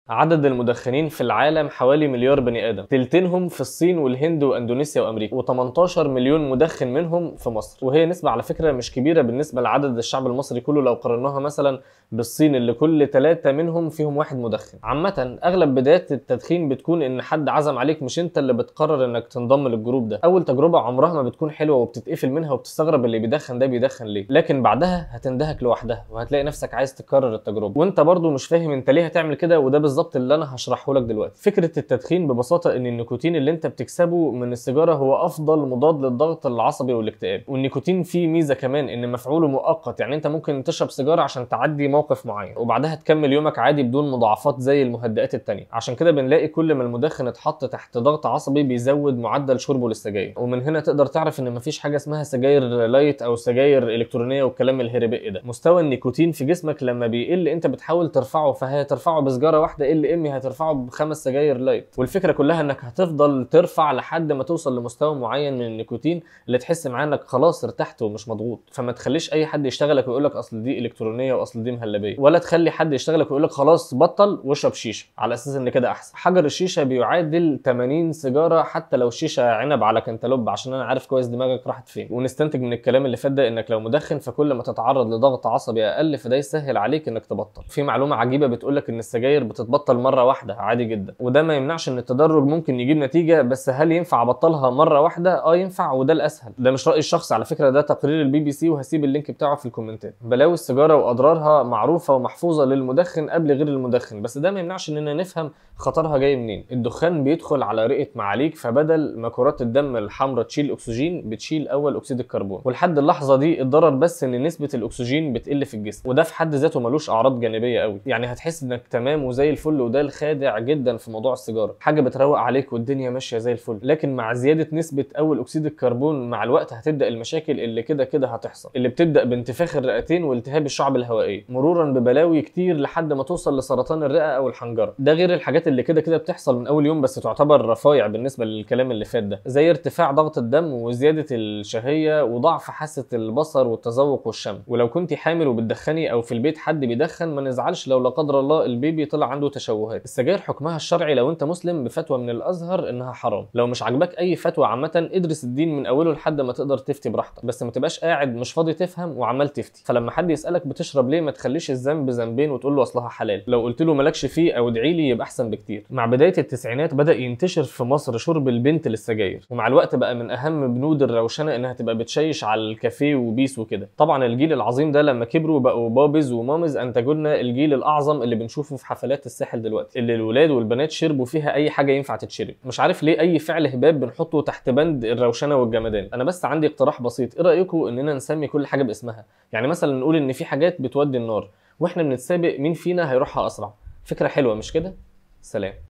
عدد المدخنين في العالم حوالي مليار بني ادم تلتينهم في الصين والهند واندونيسيا وامريكا و18 مليون مدخن منهم في مصر وهي نسبه على فكره مش كبيره بالنسبه لعدد الشعب المصري كله لو قارناها مثلا بالصين اللي كل ثلاثة منهم فيهم واحد مدخن عامة أغلب بدايات التدخين بتكون إن حد عزم عليك مش أنت اللي بتقرر إنك تنضم للجروب ده أول تجربة عمرها ما بتكون حلوة وبتتقفل منها وبتستغرب اللي بيدخن ده بيدخن ليه لكن بعدها هتندهك لوحدها وهتلاقي نفسك عايز تكرر التجربة وأنت برضو مش فاهم أنت ليه هتعمل كده وده بالظبط اللي أنا هشرحه لك دلوقتي فكرة التدخين ببساطة إن النيكوتين اللي أنت بتكسبه من السيجارة هو أفضل مضاد للضغط العصبي والاكتئاب والنيكوتين فيه ميزة كمان إن مفعوله مؤقت يعني أنت ممكن تشرب سيجارة عشان تعدي موقف معين وبعدها تكمل يومك عادي بدون مضاعفات زي المهدئات التانية عشان كده بنلاقي كل ما المدخن اتحط تحت ضغط عصبي بيزود معدل شربه للسجاير ومن هنا تقدر تعرف ان مفيش حاجه اسمها سجاير لايت او سجاير الكترونيه والكلام الهربئ ده مستوى النيكوتين في جسمك لما بيقل انت بتحاول ترفعه فهي ترفعه بسجاره واحده ال ام هترفعه بخمس سجاير لايت والفكره كلها انك هتفضل ترفع لحد ما توصل لمستوى معين من النيكوتين اللي تحس معاه انك خلاص ارتحت ومش مضغوط فما تخليش اي حد يشتغلك ويقول لك اصل دي الكترونيه واصل دي مهلبيه ولا تخلي حد يشتغلك ويقول لك خلاص بطل واشرب شيشه على اساس ان كده احسن حجر الشيشه بيعادل 80 سيجاره حتى لو شيشه عنب على كنتالوب عشان انا عارف كويس دماغك راحت فين ونستنتج من الكلام اللي فات ده انك لو مدخن فكل ما تتعرض لضغط عصبي اقل فده يسهل عليك انك تبطل في معلومه عجيبه بتقول لك ان السجاير بتتبطل مره واحده عادي جدا وده ما يمنعش ان التدرج ممكن يجيب نتيجه بس هل ينفع ابطلها مره واحده اه ينفع وده الاسهل ده مش رايي الشخصي على فكره ده تقرير البي بي سي وهسيب اللينك بتاعه في الكومنتات بلاوي السيجاره واضرارها معروفه ومحفوظه للمدخن قبل غير المدخن بس ده ما يمنعش اننا نفهم خطرها جاي منين الدخان بيدخل على رئه معاليك فبدل ما كرات الدم الحمراء تشيل اكسجين بتشيل اول اكسيد الكربون ولحد اللحظه دي الضرر بس ان نسبه الاكسجين بتقل في الجسم وده في حد ذاته ملوش اعراض جانبيه قوي يعني هتحس انك تمام وزي الفل وده الخادع جدا في موضوع السيجاره حاجه بتروق عليك والدنيا ماشيه زي الفل لكن مع زياده نسبه اول اكسيد الكربون مع الوقت هتبدا المشاكل اللي كده كده هتحصل اللي بتبدا بانتفاخ الرئتين والتهاب الشعب الهوائيه مرورا ببلاوي كتير لحد ما توصل لسرطان الرئه او الحنجره ده غير الحاجات اللي كده كده بتحصل من اول يوم بس تعتبر رفايع بالنسبه للكلام اللي فات ده زي ارتفاع ضغط الدم وزياده الشهيه وضعف حاسه البصر والتذوق والشم ولو كنت حامل وبتدخني او في البيت حد بيدخن ما نزعلش لو لا قدر الله البيبي طلع عنده تشوهات السجاير حكمها الشرعي لو انت مسلم بفتوى من الازهر انها حرام لو مش عاجباك اي فتوى عامه ادرس الدين من اوله لحد ما تقدر تفتي براحتك بس ما تبقاش قاعد مش فاضي تفهم وعمال تفتي فلما حد يسالك بتشرب ليه ما تخليش الذنب ذنبين وتقول له اصلها حلال لو قلت له مالكش فيه او ادعي لي يبقى احسن بكتير مع بدايه التسعينات بدا ينتشر في مصر شرب البنت للسجاير ومع الوقت بقى من اهم بنود الروشنه انها تبقى بتشيش على الكافيه وبيس وكده طبعا الجيل العظيم ده لما كبروا بقوا بابز ومامز انتجوا لنا الجيل الاعظم اللي بنشوفه في حفلات الساحل دلوقتي اللي الولاد والبنات شربوا فيها اي حاجه ينفع تتشرب مش عارف ليه اي فعل هباب بنحطه تحت بند الروشنه والجمدان انا بس عندي اقتراح بسيط ايه رايكم اننا نسمي كل حاجه باسمها يعني مثلا نقول ان في حاجات بتودي النار واحنا بنتسابق مين فينا هيروحها اسرع فكره حلوه مش كده سلام